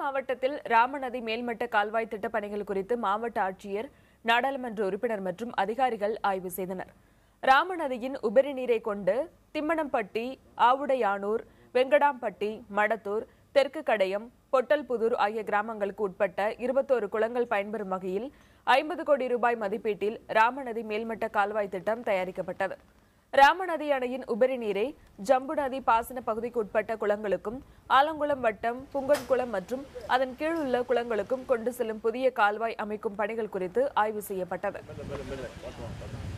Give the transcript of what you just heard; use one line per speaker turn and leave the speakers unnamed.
மாவட்டத்தில் ராமநதி மேல்மட்ட கால்வாய் திட்டப் பணிகள் குறித்து மாவட்ட ஆட்சியர் நாடாளுமன்ற உறுப்பினர் மற்றும் அதிகாரிகள் ஆய்வு செய்தனர் ராமநதியின் உபரி நீரை கொண்டு திம்மணம்பட்டி ஆவுடையானூர் வெங்கடாம்பட்டி மடத்தூர் தெற்கு கடையம் பொட்டல்புதூர் ஆகிய கிராமங்களுக்கு உட்பட்ட இருபத்தோரு குளங்கள் பயன்பெறும் வகையில் ஐம்பது கோடி ரூபாய் மதிப்பீட்டில் ராமநதி மேல்மட்ட கால்வாய் திட்டம் தயாரிக்கப்பட்டது ராமநதி அணையின் உபரி நீரை ஜம்பு நதி பாசன பகுதிக்கு உட்பட்ட குளங்களுக்கும் ஆலங்குளம் வட்டம் புங்கன்குளம் மற்றும் அதன் கீழ் உள்ள குளங்களுக்கும் கொண்டு செல்லும் புதிய கால்வாய் அமைக்கும் பணிகள் குறித்து ஆய்வு செய்யப்பட்டது